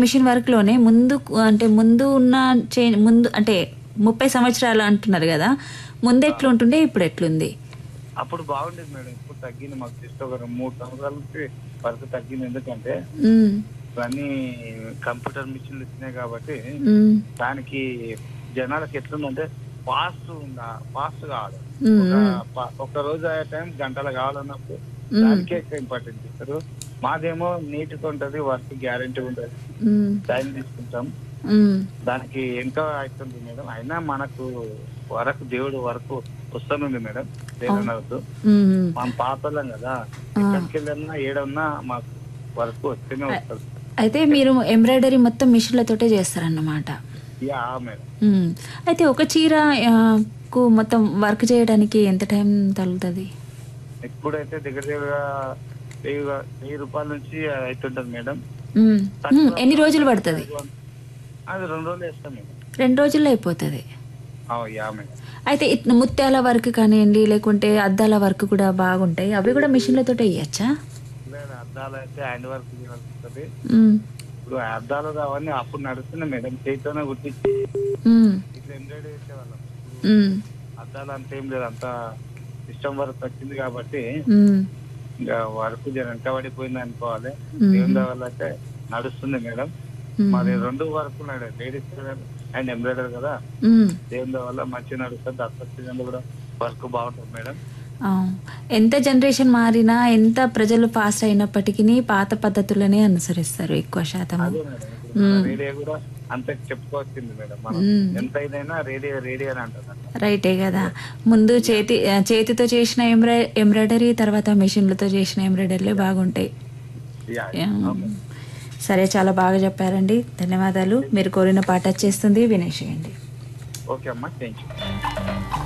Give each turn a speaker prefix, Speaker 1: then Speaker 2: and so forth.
Speaker 1: Machine వర్క్లోనే ముందు అంటే ముందు ఉన్న చే ముందు అంటే ముప్పై సంవత్సరాలు అంటున్నారు కదా ముందు ఎట్లుంటుండే ఇప్పుడు ఎట్లుంది
Speaker 2: అప్పుడు బాగుండేది మేడం ఇప్పుడు తగ్గింది మాకు జస్ట్ ఒక రెండు మూడు సంవత్సరాల నుంచి వర్క్ తగ్గింది ఎందుకంటే
Speaker 1: ఉమ్,
Speaker 2: ఇవన్నీ కంప్యూటర్ మిషన్లు వచ్చినాయి కాబట్టి
Speaker 1: ఉమ్,
Speaker 2: దానికి జనాలకు ఎట్లుందంటే ఫాస్ట్ ఉందా ఫాస్ట్ కావాలి
Speaker 1: ఉమ్,
Speaker 2: ఒక
Speaker 1: ఉమ్,
Speaker 2: ప- ఒక రోజు అయ్యే టైం గంటలు కావాలన్నప్పుడు
Speaker 1: ఉమ్,
Speaker 2: దానికే ఎక్కువ ఇంపార్టెన్స్ ఇస్తారు మాదేమో నీట్ గా ఉంటది వర్క్ గ్యారంటీ ఉంటది
Speaker 1: ఉమ్,
Speaker 2: టైం తీసుకుంటాం
Speaker 1: ఉమ్,
Speaker 2: దానికి ఎంతో అవుతుంది మేడం అయినా మనకు వరకు దేవుడు వరకు వస్తుంది మేడం దేవుడు
Speaker 1: ఉమ్.
Speaker 2: మనం పాపలం కదా ఎక్కడికి వెళ్ళినా ఏడన్నా మాకు వరకు వస్తేనే వస్తుంది
Speaker 1: అయితే మీరు ఎంబ్రాయిడరీ మొత్తం మిషన్లతోటే చేస్తారన్నమాట
Speaker 2: యా మేడం
Speaker 1: ఉమ్. అయితే ఒక చీర ఆ, కు మొత్తం వర్క్ చేయడానికి ఎంత టైం తగులుతుంది
Speaker 2: ఇప్పుడైతే దగ్గర దగ్గర వెయ్యి వెయ్యి రూపాయల నుంచి అవుతుంటది మేడం
Speaker 1: ఉమ్, ఉమ్, ఎన్ని రోజులు పడుతుంది
Speaker 2: అది రెండు రోజులు వేస్తాం మేడం
Speaker 1: రెండు రోజుల్లో అయిపోతుంది
Speaker 2: ఆ, యా మేడం
Speaker 1: అయితే ఇట్లా ముత్యాల వర్క్ కానివ్వండి లేకుంటే అద్దాల వర్క్ కూడా బాగుంటాయి అవి కూడా మిషన్లతో వేయచ్చా
Speaker 2: లేదా అద్దాలు అయితే హ్యాండ్ వర్క్ వస్తుంది
Speaker 1: ఉమ్,
Speaker 2: ఇప్పుడు అద్దాలు అవన్నీ అప్పుడు నడుస్తున్నాయి మేడం చేతితోనే గుర్తించి
Speaker 1: ఉమ్,
Speaker 2: ఇట్లా ఎంబ్రాయిడరీ చేసేవాళ్ళం
Speaker 1: ఉమ్,
Speaker 2: అద్దాలు అంత ఏం లేదు అంత సిస్టమ్ వర్క్ వచ్చింది కాబట్టి
Speaker 1: ఉమ్,
Speaker 2: ఇంకా వర్క్ జర వెనకబడిపోయింది అనుకోవాలి
Speaker 1: మ్మ్.
Speaker 2: దేవుని వల్ల అయితే నడుస్తుంది మేడం
Speaker 1: ఉమ్,
Speaker 2: మాది రెండు వర్క్ లేడీస్ అండ్ ఎంబ్రాయిడరీ కదా
Speaker 1: ఉమ్.
Speaker 2: దేవుని వల్ల మంచిగా నడుస్తుంది దసరా సీజన్ కూడా వర్క్ బాగుంటుంది మేడం
Speaker 1: ఆ, ఎంత జనరేషన్ మారినా ఎంత ప్రజలు ఫాస్ట్ అయినప్పటికీ పాత పద్ధతులనే అనుసరిస్తారు ఎక్కువ శాతం
Speaker 2: అదే మేడం ఇప్పుడు మన రేడియో కూడా అంత చెప్పుకోవచ్చింది మేడం మనం
Speaker 1: మ్మ్.
Speaker 2: ఎంత ఇదైనా రేడియో రేడియో అని అంటారు
Speaker 1: రైటే కదా ముందు చేతి ఆ, చేతితో చేసిన ఎంబ్రాయి ఎంబ్రాయిడరీ తర్వాత మిషన్లతో చేసిన ఎంబ్రాయిడరీలే బాగుంటాయి
Speaker 2: యా,
Speaker 1: యా.
Speaker 2: అవును.
Speaker 1: సరే చాలా బాగా చెప్పారండి ధన్యవాదాలు మీరు కోరిన పాట వచ్చేస్తుంది వినేసేయండి
Speaker 2: ఓకే అమ్మా థ్యాంక్ యూ